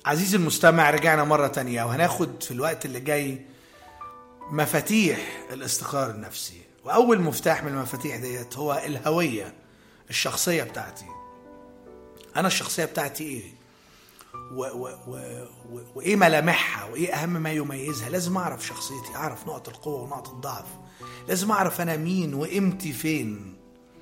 عزيزي المستمع رجعنا مرة تانية وهناخد في الوقت اللي جاي مفاتيح الاستقرار النفسي وأول مفتاح من المفاتيح ديت هو الهوية الشخصية بتاعتي أنا الشخصية بتاعتي إيه و و و و وإيه ملامحها وإيه أهم ما يميزها لازم أعرف شخصيتي أعرف نقط القوة ونقط الضعف لازم أعرف أنا مين وقيمتي فين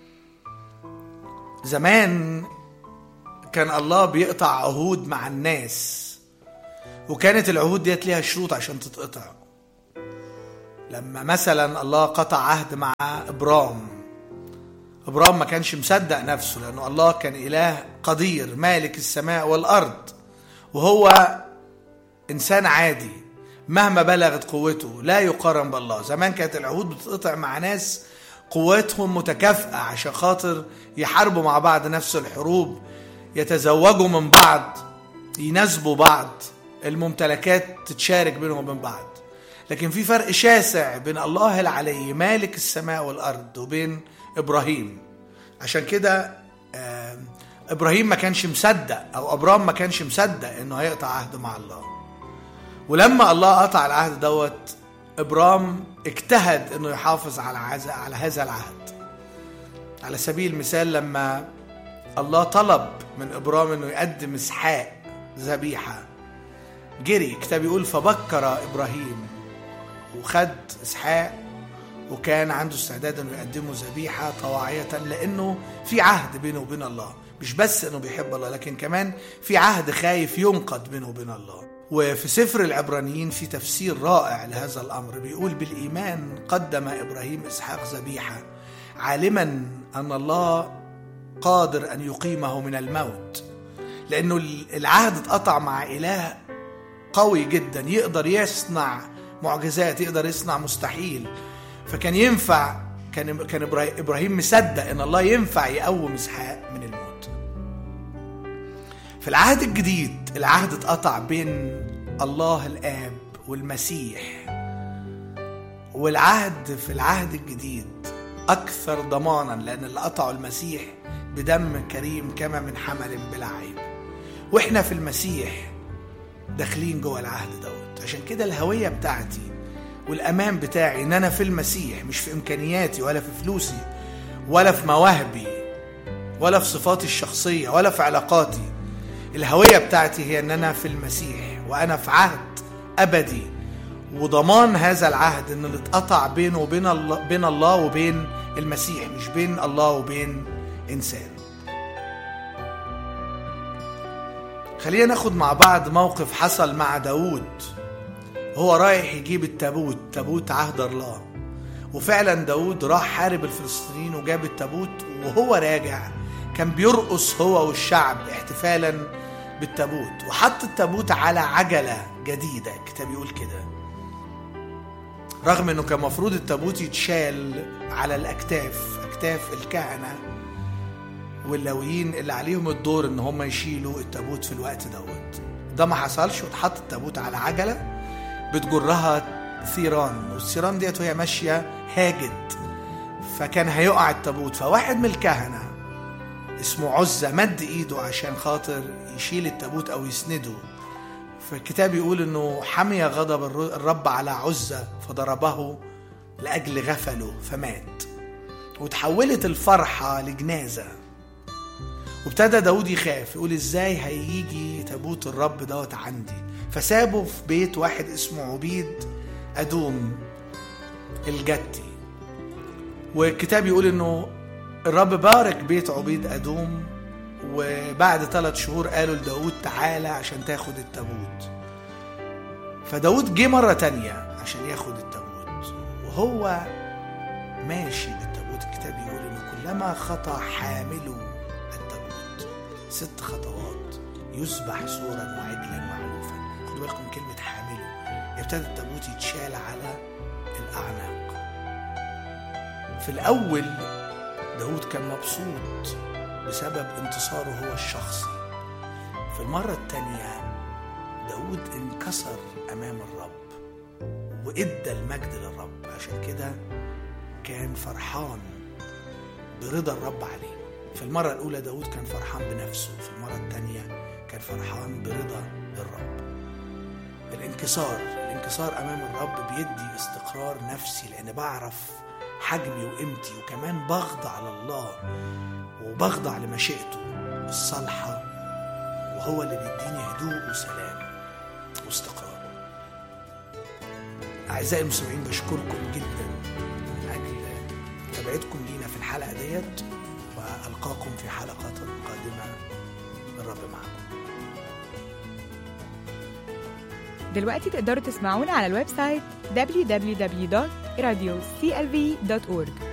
زمان كان الله بيقطع عهود مع الناس وكانت العهود ديت ليها شروط عشان تتقطع لما مثلا الله قطع عهد مع ابرام ابرام ما كانش مصدق نفسه لانه الله كان اله قدير مالك السماء والارض وهو انسان عادي مهما بلغت قوته لا يقارن بالله زمان كانت العهود بتتقطع مع ناس قوتهم متكافئه عشان خاطر يحاربوا مع بعض نفس الحروب يتزوجوا من بعض يناسبوا بعض الممتلكات تتشارك بينهم وبين بعض لكن في فرق شاسع بين الله العلي مالك السماء والارض وبين ابراهيم عشان كده آه، ابراهيم ما كانش مصدق او ابرام ما كانش مصدق انه هيقطع عهد مع الله ولما الله قطع العهد دوت ابرام اجتهد انه يحافظ على عز- على هذا العهد على سبيل المثال لما الله طلب من ابرام انه يقدم اسحاق ذبيحه جري الكتاب يقول فبكر ابراهيم وخد اسحاق وكان عنده استعداد انه يقدمه ذبيحه طواعيه لانه في عهد بينه وبين الله مش بس انه بيحب الله لكن كمان في عهد خايف ينقض بينه وبين الله وفي سفر العبرانيين في تفسير رائع لهذا الامر بيقول بالايمان قدم ابراهيم اسحاق ذبيحه عالما ان الله قادر ان يقيمه من الموت لانه العهد اتقطع مع اله قوي جدا يقدر يصنع معجزات يقدر يصنع مستحيل فكان ينفع كان كان إبراهيم- ابراهيم مصدق ان الله ينفع يقوم اسحاق من الموت في العهد الجديد العهد اتقطع بين الله الاب والمسيح والعهد في العهد الجديد اكثر ضمانا لان اللي قطعوا المسيح بدم كريم كما من حمل بلا عيب واحنا في المسيح داخلين جوه العهد دوت عشان كده الهويه بتاعتي والامان بتاعي ان انا في المسيح مش في امكانياتي ولا في فلوسي ولا في مواهبي ولا في صفاتي الشخصيه ولا في علاقاتي الهويه بتاعتي هي ان انا في المسيح وانا في عهد ابدي وضمان هذا العهد ان اللي اتقطع بينه وبين الله بين الله وبين المسيح مش بين الله وبين انسان خلينا ناخد مع بعض موقف حصل مع داود هو رايح يجيب التابوت تابوت عهد الله وفعلا داود راح حارب الفلسطينيين وجاب التابوت وهو راجع كان بيرقص هو والشعب احتفالا بالتابوت وحط التابوت على عجلة جديدة الكتاب يقول كده رغم انه كان مفروض التابوت يتشال على الاكتاف اكتاف الكهنه واللاويين اللي عليهم الدور ان هم يشيلوا التابوت في الوقت دوت ده ما حصلش واتحط التابوت على عجله بتجرها ثيران والثيران ديت وهي ماشيه هاجد فكان هيقع التابوت فواحد من الكهنه اسمه عزة مد ايده عشان خاطر يشيل التابوت او يسنده فالكتاب يقول انه حمي غضب الر- الرب على عزة فضربه لاجل غفله فمات وتحولت الفرحة لجنازة وابتدى داود يخاف يقول ازاي هيجي تابوت الرب دوت عندي فسابه في بيت واحد اسمه عبيد ادوم الجتي والكتاب يقول انه الرب بارك بيت عبيد ادوم وبعد ثلاث شهور قالوا لداود تعالى عشان تاخد التابوت فداود جه مرة تانية عشان ياخد التابوت وهو ماشي بالتابوت الكتاب يقول انه كلما خطى حامله التابوت ست خطوات يذبح سورا وعجلا معروفا خدوا بالكم كلمة حامله ابتدى التابوت يتشال على الأعناق في الأول داود كان مبسوط بسبب انتصاره هو الشخصي في المرة التانية داود انكسر أمام الرب وإدى المجد للرب عشان كده كان فرحان برضا الرب عليه في المرة الأولى داود كان فرحان بنفسه في المرة التانية كان فرحان برضا الرب الانكسار الانكسار امام الرب بيدي استقرار نفسي لان بعرف حجمي وقيمتي وكمان بخضع لله وبخضع لمشيئته الصالحه وهو اللي بيديني هدوء وسلام واستقرار اعزائي المستمعين بشكركم جدا من اجل متابعتكم لينا في الحلقه ديت والقاكم في حلقات قادمه الرب معكم دلوقتي تقدروا تسمعونا على الويب سايت www.radioclv.org